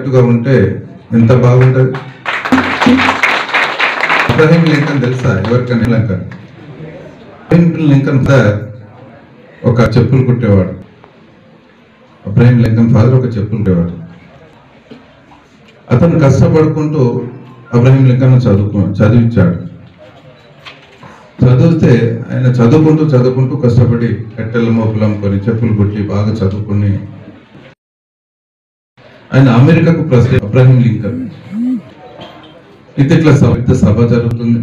కలిసికట్టుగా ఉంటే ఎంత బాగుంటుంది అబ్రహీం లింకన్ తెలుసా ఎవరికైనా లింకన్ అబ్రహీం లింకన్ సార్ ఒక చెప్పులు కుట్టేవాడు అబ్రహీం లింకన్ ఫాదర్ ఒక చెప్పులు కుట్టేవాడు అతను కష్టపడుకుంటూ అబ్రహీం లింకన్ చదువుకు చదివించాడు చదివితే ఆయన చదువుకుంటూ చదువుకుంటూ కష్టపడి కట్టెల మోపులు అమ్ముకొని చెప్పులు కుట్టి బాగా చదువుకుని ఆయన అమెరికాకు ప్రెసిడెంట్ అబ్రహీం లింకన్ ఇది ఇట్లా సభ పెద్ద సభ జరుగుతుంది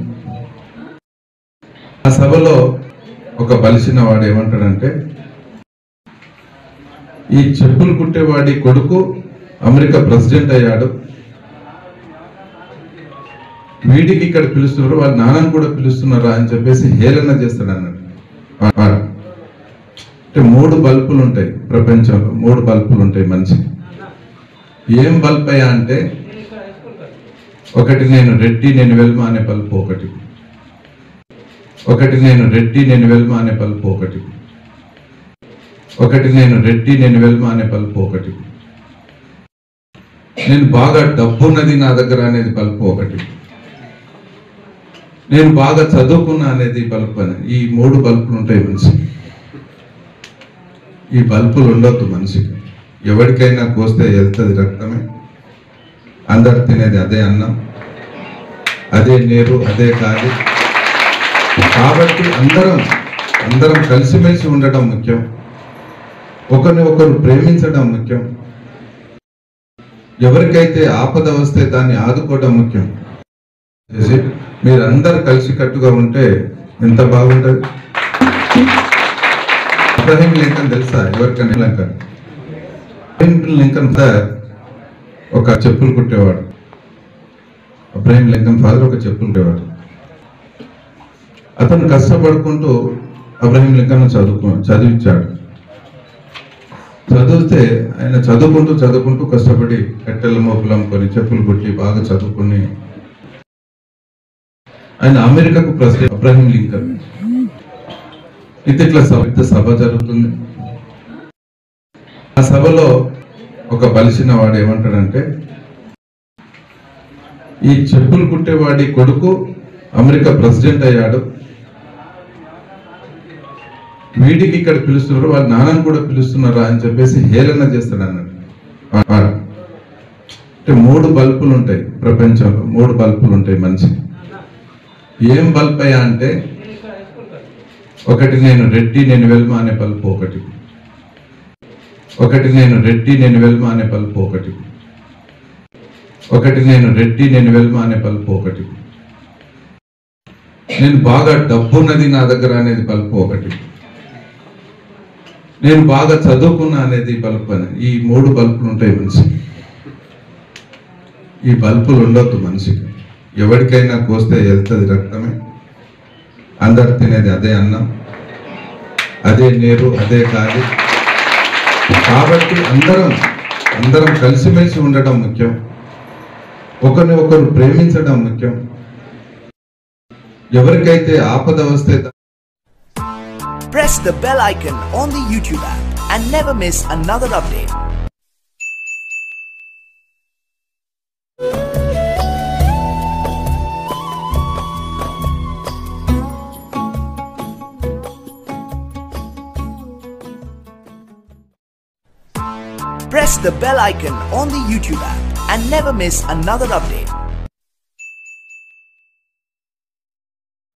ఆ సభలో ఒక బలిసిన వాడు ఏమంటాడంటే ఈ చెప్పులు కుట్టేవాడి కొడుకు అమెరికా ప్రెసిడెంట్ అయ్యాడు వీడికి ఇక్కడ పిలుస్తున్నారు వాళ్ళ నాన్నని కూడా పిలుస్తున్నారా అని చెప్పేసి హేళన చేస్తాడు అన్నాడు వాడు. అంటే మూడు బల్బులు ఉంటాయి ప్రపంచంలో మూడు బల్బులు ఉంటాయి మనిషి ఏం బల్బ్ అయ్యా అంటే ఒకటి నేను రెడ్డి నేను వెల్మా అనే బల్బు ఒకటి ఒకటి నేను రెడ్డి నేను వెల్మా అనే బల్బు ఒకటి ఒకటి నేను రెడ్డి నేను వెల్మా అనే బల్బు ఒకటి నేను బాగా డబ్బున్నది నా దగ్గర అనేది బల్బు ఒకటి నేను బాగా చదువుకున్నా అనేది బల్బు అని ఈ మూడు బల్బులు ఉంటాయి మనిషి ఈ బల్బులు ఉండొద్దు మనిషికి ఎవరికైనా కోస్తే వెళ్తుంది రక్తమే అందరు తినేది అదే అన్నం అదే నీరు అదే గాలి కాబట్టి అందరం అందరం కలిసిమెలిసి ఉండటం ముఖ్యం ఒకరిని ఒకరు ప్రేమించడం ముఖ్యం ఎవరికైతే ఆపద వస్తే దాన్ని ఆదుకోవడం ముఖ్యం చేసి మీరందరు కలిసికట్టుగా ఉంటే ఎంత బాగుంటుంది అబ్రహీం లింకన్ తెలుసా ఎవరికైనా లింకన్ అబ్రహీం లింకన్ సార్ ఒక చెప్పులు కుట్టేవాడు అబ్రహీం లింకన్ ఫాదర్ ఒక చెప్పులు కుట్టేవాడు అతను కష్టపడుకుంటూ అబ్రహీం లింకన్ చదువుకు చదివించాడు చదివితే ఆయన చదువుకుంటూ చదువుకుంటూ కష్టపడి కట్టెల మోపులు అమ్ముకొని చెప్పులు కుట్టి బాగా చదువుకుని ఆయన అమెరికాకు ప్రెసిడెంట్ అబ్రహీం లింకన్ ఇది ఇట్లా సభ పెద్ద సభ జరుగుతుంది ఆ సభలో ఒక బలిసిన వాడు ఏమంటాడంటే ఈ చెప్పులు కుట్టేవాడి కొడుకు అమెరికా ప్రెసిడెంట్ అయ్యాడు వీడికి ఇక్కడ పిలుస్తున్నారు వాళ్ళ నాన్నని కూడా పిలుస్తున్నారా అని చెప్పేసి హేళన చేస్తాడు అన్నాడు వాడు. అంటే మూడు బల్బులు ఉంటాయి ప్రపంచంలో మూడు బల్బులు ఉంటాయి మనిషి ఏం బల్బ్ అయ్యా అంటే ఒకటి నేను రెడ్డి నేను వెల్మా అనే బల్బు ఒకటి ఒకటి నేను రెడ్డి నేను వెల్మా అనే బల్బు ఒకటి ఒకటి నేను రెడ్డి నేను వెల్మా అనే బల్బు ఒకటి నేను బాగా డబ్బున్నది నా దగ్గర అనేది బల్బు ఒకటి నేను బాగా చదువుకున్నా అనేది బల్బు అని ఈ మూడు బల్బులు ఉంటాయి మనిషి ఈ బల్బులు ఉండొద్దు మనిషికి ఎవరికైనా కోస్తే వెళ్తుంది రక్తమే అందరు తినేది అదే అన్నం అదే నీరు అదే గాలి కాబట్టి అందరం అందరం కలిసిమెలిసి ఉండటం ముఖ్యం ఒకరిని ఒకరు ప్రేమించడం ముఖ్యం ఎవరికైతే ఆపద వస్తే Press the bell icon on the YouTube app and never miss another update. Press the bell icon on the YouTube app and never miss another update.